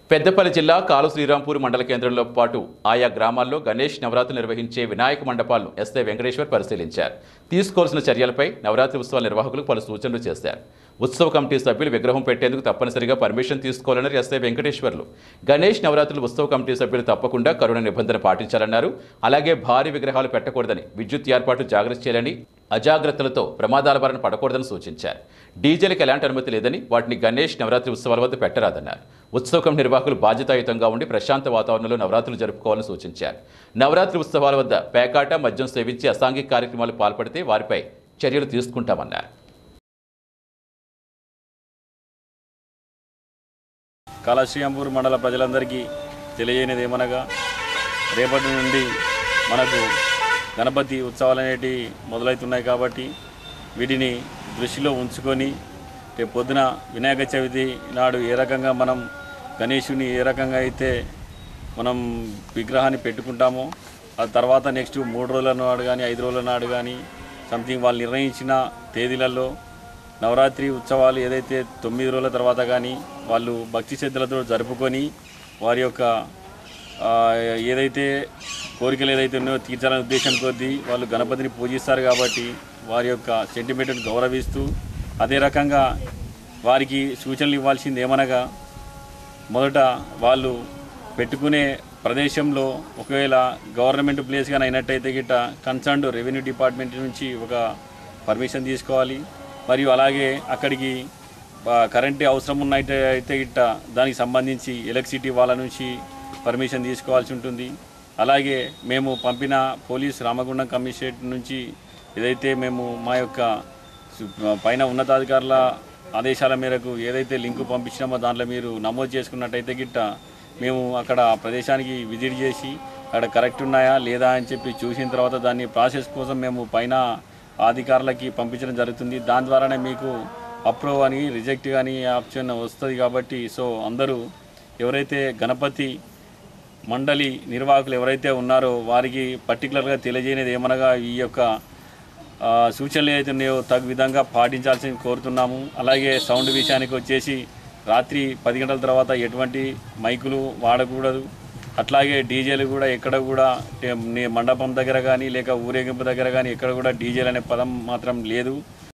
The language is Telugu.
పెద్దపల్లి జిల్లా కాలు శ్రీరాంపూర్ మండల కేంద్రంలో పాటు ఆయా గ్రామాల్లో గణేష్ నవరాత్రులు నిర్వహించే వినాయక మండపాలను ఎస్ఐ వెంకటేశ్వర్ పరిశీలించారు తీసుకోవాల్సిన చర్యలపై నవరాత్రి ఉత్సవాల నిర్వాహకులకు పలు సూచనలు చేశారు ఉత్సవ కమిటీ సభ్యులు విగ్రహం పెట్టేందుకు తప్పనిసరిగా పర్మిషన్ తీసుకోవాలన్నారు ఎస్ఐ వెంకటేశ్వర్లు గణేష్ నవరాత్రులు ఉత్సవ కమిటీ సభ్యులు తప్పకుండా కరోనా నిబంధన పాటించాలన్నారు అలాగే భారీ విగ్రహాలు పెట్టకూడదని విద్యుత్ ఏర్పాటు జాగ్రత్త చేయాలని అజాగ్రత్తలతో ప్రమాదాల బారిన పడకూడదని సూచించారు డీజేలకు ఎలాంటి అనుమతి లేదని వాటిని గణేష్ నవరాత్రి ఉత్సవాల వద్ద పెట్టరాదన్నారు ఉత్సవ కమిటీ నిర్వాహకులు బాధ్యతాయుతంగా ఉండి ప్రశాంత వాతావరణంలో నవరాత్రులు జరుపుకోవాలని సూచించారు నవరాత్రి ఉత్సవాల వద్ద పేకాట మద్యం సేవించి అసాంఘిక కార్యక్రమాలు పాల్పడితే వారిపై చర్యలు తీసుకుంటామన్నారు కాళశ్రీయంపూర్ మండల ప్రజలందరికీ తెలియనిది ఏమనగా రేపటి నుండి మనకు గణపతి ఉత్సవాలు అనేటివి మొదలవుతున్నాయి కాబట్టి వీటిని దృష్టిలో ఉంచుకొని రేపు పొద్దున వినాయక చవితి నాడు ఏ రకంగా మనం గణేషుని ఏ రకంగా అయితే మనం విగ్రహాన్ని పెట్టుకుంటామో ఆ తర్వాత నెక్స్ట్ మూడు రోజుల నాడు కానీ ఐదు రోజుల నాడు కానీ సంథింగ్ వాళ్ళు నిర్ణయించిన తేదీలలో నవరాత్రి ఉత్సవాలు ఏదైతే తొమ్మిది రోజుల తర్వాత కానీ వాళ్ళు భక్తి శ్రద్ధలతో జరుపుకొని వారి యొక్క ఆ, ఏదైతే కోరికలు ఏదైతే ఉన్నాయో తీర్చాలనే ఉద్దేశం కొద్దీ వాళ్ళు గణపతిని పూజిస్తారు కాబట్టి వారి యొక్క సెంటిమెంట్ను గౌరవిస్తూ అదే రకంగా వారికి సూచనలు ఇవ్వాల్సింది ఏమనగా మొదట వాళ్ళు పెట్టుకునే ప్రదేశంలో ఒకవేళ గవర్నమెంట్ ప్లేస్ కానీ అయినట్టయితే గిట్ట కన్సర్న్డ్ రెవెన్యూ డిపార్ట్మెంట్ నుంచి ఒక పర్మిషన్ తీసుకోవాలి మరియు అలాగే అక్కడికి ఆ, కరెంటు అవసరం ఉన్నట్టు అయితే గిట్ట దానికి సంబంధించి ఎలక్ట్రిసిటీ వాళ్ళ నుంచి పర్మిషన్ తీసుకోవాల్సి ఉంటుంది అలాగే మేము పంపిన పోలీస్ రామగుండం కమిషనరేట్ నుంచి ఏదైతే మేము మా యొక్క సు- పైన ఉన్నతాధికారుల ఆదేశాల మేరకు ఏదైతే లింకు పంపించినామో దాంట్లో మీరు నమోదు చేసుకున్నట్టయితే గిట్ట మేము అక్కడ ఆ ప్రదేశానికి విజిట్ చేసి అక్కడ కరెక్ట్ ఉన్నాయా లేదా అని చెప్పి చూసిన తర్వాత దాన్ని ప్రాసెస్ కోసం మేము పైన అధికారులకి పంపించడం జరుగుతుంది దాని ద్వారానే మీకు అప్రూవ్ అని రిజెక్ట్ కానీ ఆప్షన్ వస్తుంది కాబట్టి సో అందరూ ఎవరైతే గణపతి మండలి నిర్వాహకులు ఎవరైతే ఉన్నారో వారికి పర్టికులర్గా తెలియజేయనిది ఏమనగా ఈ యొక్క ఆ, సూచనలు ఏదైతే ఉన్నాయో తగు విధంగా పాటించాల్సి కోరుతున్నాము అలాగే సౌండ్ విషయానికి వచ్చేసి రాత్రి పది గంటల తర్వాత ఎటువంటి మైకులు వాడకూడదు అట్లాగే డీజేలు కూడా ఎక్కడ కూడా టే- నే- మండపం దగ్గర కానీ లేక ఊరేగింపు దగ్గర కానీ ఎక్కడ కూడా డీజేలు అనే పదం మాత్రం లేదు